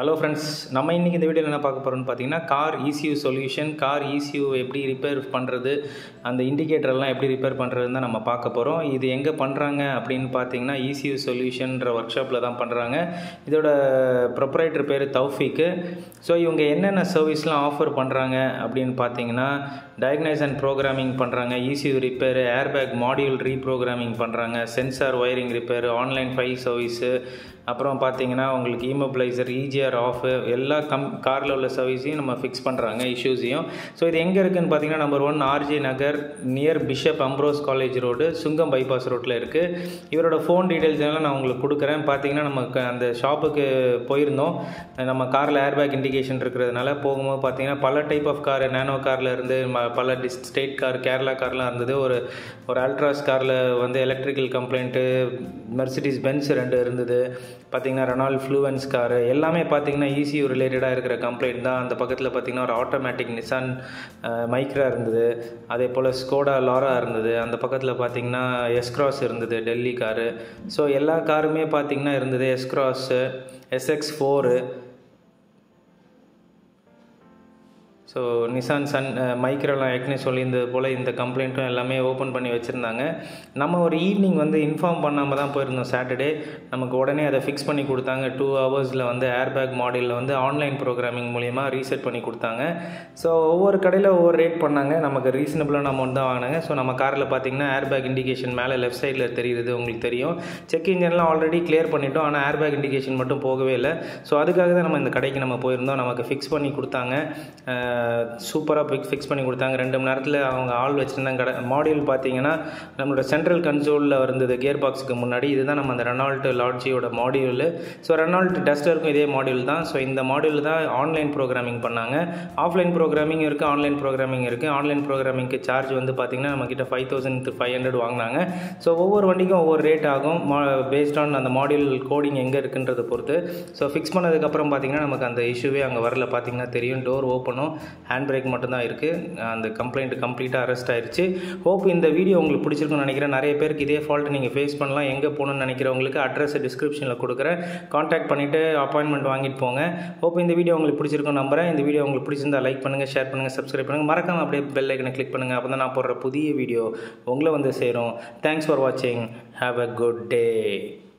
hello friends நம்ம இன்றைக்கி இந்த வீடியோவில் என்ன பார்க்க போகிறோம்னு பார்த்தீங்கன்னா car ECU solution car ECU எப்படி ரிப்பேர் பண்ணுறது அந்த இண்டிகேட்டர்லாம் எப்படி ரிப்பேர் பண்ணுறதுன்னு தான் நம்ம பார்க்க போகிறோம் இது எங்கே பண்ணுறாங்க அப்படின்னு பார்த்தீங்கன்னா ECU சொல்யூஷன்ற ஒர்க் ஷாப்பில் தான் பண்ணுறாங்க இதோட ப்ரொப்ரைட்டர் பேர் தௌஃபிக்கு ஸோ இவங்க என்னென்ன சர்வீஸ்லாம் ஆஃபர் பண்ணுறாங்க அப்படின்னு பார்த்தீங்கன்னா டயக்னைஸ் அண்ட் ப்ரோக்ராமிங் பண்ணுறாங்க ECU repair airbag module reprogramming பண்ணுறாங்க sensor wiring repair online file service அப்புறம் பார்த்தீங்கன்னா உங்களுக்கு இமோபிளைசர் இஜிஆர் ஆஃப் எல்லா கம் காரில் உள்ள சர்வீஸையும் நம்ம ஃபிக்ஸ் பண்ணுறாங்க இஷ்யூஸையும் ஸோ இது எங்கே இருக்குதுன்னு பார்த்தீங்கன்னா number one RJ Nagar near bishop Ambrose college road Sungam bypass ரோட்டில் இருக்குது இவரோட ஃபோன் டீட்டெயில்ஸ் எல்லாம் நான் உங்களுக்கு கொடுக்குறேன் பார்த்தீங்கன்னா நமக்கு அந்த ஷாப்புக்கு போயிருந்தோம் நம்ம காரில் ஏர்பேக் இண்டிகேஷன் இருக்கிறதுனால போகும்போது பார்த்தீங்கன்னா பல டைப் ஆஃப் கார் நேனோ காரில் இருந்து ம- பல டிஸ் ஸ்டேட் கார் கேரளா கார்லாம் இருந்தது ஒரு ஒரு அல்ட்ராஸ் காரில் வந்து எலக்ட்ரிக்கல் கம்ப்ளைண்ட்டு மெர்சிடிஸ் பென்ஸ் ரெண்டு இருந்தது பார்த்தீங்கன்னா ரெனால்ட் ஃப்ளூவன்ஸ் காரு எல்லாமே பார்த்தீங்கன்னா ECU ரிலேட்டடாக இருக்கிற கம்ப்ளைண்ட் தான் அந்த பக்கத்தில் பார்த்தீங்கன்னா ஒரு ஆட்டோமேட்டிக் நிசான் மைக்ரா இருந்தது அதே போல் ஸ்கோடா லாரா இருந்தது அந்த பக்கத்தில் பார்த்தீங்கன்னா எஸ்க்ராஸ் இருந்தது டெல்லி காரு ஸோ எல்லா காருமே பார்த்தீங்கன்னா இருந்தது S Cross SX four so Nissan Sunny மைக்ரோலாம் ஏற்கனவே சொல்லியிருந்தது போல் இந்த கம்ப்ளைண்ட்டும் எல்லாமே ஓப்பன் பண்ணி வச்சுருந்தாங்க நம்ம ஒரு ஈவினிங் வந்து இன்ஃபார்ம் பண்ணாமல் தான் போயிருந்தோம் சாட்டர்டே நமக்கு உடனே அதை ஃபிக்ஸ் பண்ணி கொடுத்தாங்க டூ ஹவர்ஸில் வந்து ஏர்பேக் மாடலில் வந்து ஆன்லைன் ப்ரோக்ராமிங் மூலிமா ரீசெட் பண்ணி கொடுத்தாங்க ஸோ ஒவ்வொரு கடையில் ஒவ்வொரு ரேட் பண்ணாங்க நமக்கு ரீசனபிளான அமௌண்ட் தான் வாங்கினாங்க ஸோ நம்ம காரில் பார்த்தீங்கன்னா ஏர்பேக் இண்டிகேஷன் மேலே லெஃப்ட் சைடில் தெரியுது உங்களுக்கு தெரியும் செக் இன்ஜின்லாம் ஆல்ரெடி கிளியர் பண்ணிட்டோம் ஆனால் ஏர்பேக் இண்டிகேஷன் மட்டும் போகவே இல்லை ஸோ அதுக்காக தான் நம்ம இந்த கடைக்கு நம்ம போயிருந்தோம் நமக்கு ஃபிக்ஸ் பண்ணி கொடுத்தாங்க சூப்பராக ஃபிக்ஸ் ஃபிக்ஸ் பண்ணி கொடுத்தாங்க ரெண்டு மணி நேரத்தில் அவங்க ஆள் வச்சுருந்தாங்க கடை மாடியூல் பார்த்தீங்கன்னா நம்மளோட சென்ட்ரல் கன்சோலில் இருந்தது கியர் பாக்ஸுக்கு முன்னாடி இதுதான் நம்ம அந்த ரெனால்ட் லாட்ஜியோட மாடியூல் ஸோ ரெனால்ட் டஸ்டருக்கும் இதே மாடியூல் தான் ஸோ இந்த மாடியூல் தான் ஆன்லைன் ப்ரோக்ராமிங் பண்ணாங்க ஆஃப்லைன் ப்ரோக்ராமிங் இருக்குது ஆன்லைன் ப்ரோக்ராமிங் இருக்குது ஆன்லைன் ப்ரோக்ராமிங்க்கு சார்ஜ் வந்து பார்த்திங்கன்னா நம்மக்கிட்ட ஃபைவ் தௌசண்ட் ஃபைவ் ஹண்ட்ரட் வாங்கினாங்க ஸோ ஒவ்வொரு வண்டிக்கும் ஒவ்வொரு ரேட் ஆகும் பேஸ்ட் ஆன் அந்த மாடியூல் கோடிங் எங்கே இருக்குன்றதை பொறுத்து ஸோ ஃபிக்ஸ் பண்ணதுக்கப்புறம் பார்த்தீங்கன்னா நமக்கு அந்த இஷ்யூவே அங்கே வரல பார்த்தீங்கன்னா தெரியும் டோர் ஓப்பனும் ஹேண்ட் பிரேக் மட்டும்தான் இருக்குது அந்த கம்ப்ளைண்ட் கம்ப்ளீட்டாக அரெஸ்ட் ஆயிருச்சு ஹோப் இந்த வீடியோ உங்களுக்கு பிடிச்சிருக்குன்னு நினைக்கிறேன் நிறைய பேருக்கு இதே ஃபால்ட் நீங்கள் ஃபேஸ் பண்ணலாம் எங்கே போகணும்னு நினைக்கிறவங்களுக்கு அட்ரஸ் டிஸ்கிரிப்ஷனில் கொடுக்குறேன் காண்டாக்ட் பண்ணிவிட்டு அப்பாயின்மெண்ட் வாங்கிட்டு போங்க ஹோப் இந்த வீடியோ உங்களுக்கு பிடிச்சிருக்கும் நம்புறேன் இந்த வீடியோ உங்களுக்கு பிடிச்சிருந்தா லைக் பண்ணுங்கள் ஷேர் பண்ணுங்கள் சப்ஸ்கிரைப் பண்ணுங்கள் மறக்காம அப்படியே பெல் ஐக்கனை கிளிக் பண்ணுங்கள் அப்போ தான் நான் போடுற புதிய வீடியோ உங்களை வந்து சேரும் தேங்க்ஸ் ஃபார் வாட்சிங் ஹாவ் அ குட் டே